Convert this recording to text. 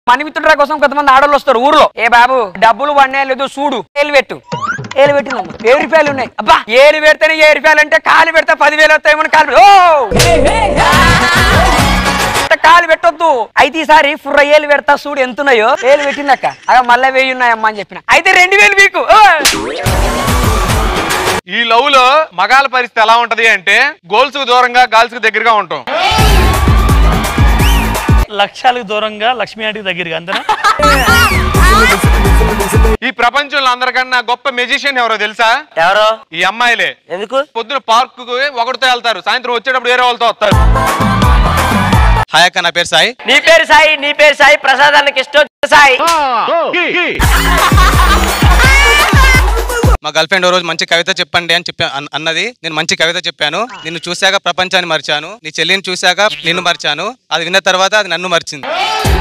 మణిమిత్రుడు కోసం కొంతమంది ఆడోళ్ళు వస్తారు ఊర్లో ఏ బాబు డబ్బులు వన్నే లేదు చూడు ఏలు పెట్టు ఏలు పెట్టిందమ్మ ఏడు రూపాయలు ఉన్నాయి అబ్బా ఏలు పెడితేనే ఏడు రూపాయలు అంటే కాలు పెడితే పదివేలు వస్తాయేమో కాలు పె- ఓ అంత కాలు పెట్టొద్దు అయితే ఈసారి ఫుర్ర ఏలు పెడతా చూడు ఎంత ఉన్నాయో ఏలు పెట్టిందక్క అలా మళ్ళీ వెయ్యి ఉన్నాయమ్మా అని చెప్పిన అయితే రెండు వేలు మీకు ఓ! ఈ లవ్ లో మగాల పరిస్థితి ఎలా ఉంటది అంటే గోల్స్ కు దూరంగా గర్ల్స్ కు దగ్గరగా ఉంటాం లక్ష్యాలకు దూరంగా లక్ష్మీ ఆంటీకి దగ్గరగా అంతేనా ఈ ప్రపంచంలో అందరికన్నా గొప్ప మెజిషియన్ ఎవరో తెలుసా ఎవరు ఈ అమ్మాయిలే ఎందుకు పొద్దున పార్క్ కు ఒకటితో వెళ్తారు సాయంత్రం వచ్చేటప్పుడు వేరే వాళ్ళతో వస్తారు హాయ్ అక్క నా పేరు సాయి నీ పేరు సాయి నీ పేరు సాయి ప్రసాదానికి ఇష్టం సాయి మా గర్ల్ ఫ్రెండ్ ఓ రోజు మంచి కవిత చెప్పండి అని చెప్పా అన్- అన్నది నేను మంచి కవిత చెప్పాను నిన్ను చూశాక ప్రపంచాన్ని మర్చాను నీ చెల్లిని చూశాక నిన్ను మర్చాను అది విన్న తర్వాత అది నన్ను మర్చింది